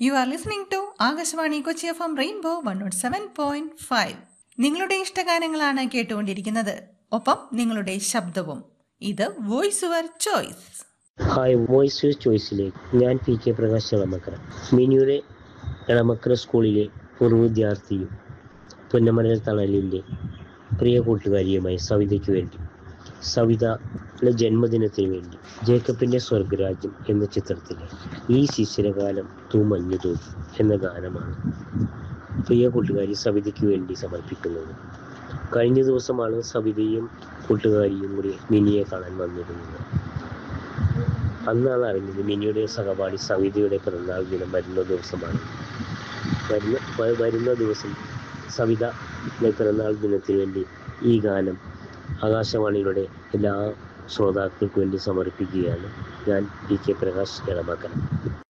U are listening to Akashvani Kochi F M rainbow one not seven point five നിങ്ങളുടെ ഇഷ്ടഗാനങ്ങളാണ് കേട്ടുകൊണ്ടിരിക്കുന്നത് ഒപ്പം നിങ്ങളുടെ ശബ്ദവും ഇത് voice your choice hi voice ചോയ്സിലേക്ക് ഞാൻ പി കെ പ്രകാശ് എളമക്കര മിനിയുടെ എളമക്കര സ്കൂളിലെ പൂർവ്വ വിദ്യാർത്ഥിയും പുന്നമരൽ തണലിൻ്റെ പ്രിയ കൂട്ടുകാരിയുമായി സവിതയ്ക്ക് വേണ്ടി സവിതയുടെ ജന്മദിനത്തിന് വേണ്ടി ജേക്കബിൻ്റെ സ്വർഗരാജ്യം എന്ന ചിത്രത്തിലെ ഈ ശിശിരകാലം തൂ മഞ്ഞു തൂ എന്ന ഗാനമാണ് പ്രിയ കൂട്ടുകാരി സവിതയ്ക്ക് വേണ്ടി സമർപ്പിക്കുന്നത് കഴിഞ്ഞ ദിവസമാണ് സവിതയും കൂട്ടുകാരിയും കൂടി മിനിയെ കാണാൻ വന്നിരുന്നത് അന്നാണ് അറിഞ്ഞത് മിനിയുടെ സഹപാഠി സവിതയുടെ പിറന്നാൾ ദിനം വരുന്ന ദിവസമാണ് വരുന്ന വ- വരുന്ന ദിവസം സവിത പിറന്നാൾ ദിനത്തിന് വേണ്ടി ഈ ഗാനം ആകാശവാണിയുടെ എല്ലാ ശ്രോതാക്കൾക്ക് വേണ്ടി സമർപ്പിക്കുകയാണ് ഞാൻ പി കെ പ്രകാശ് ഇളമക്കര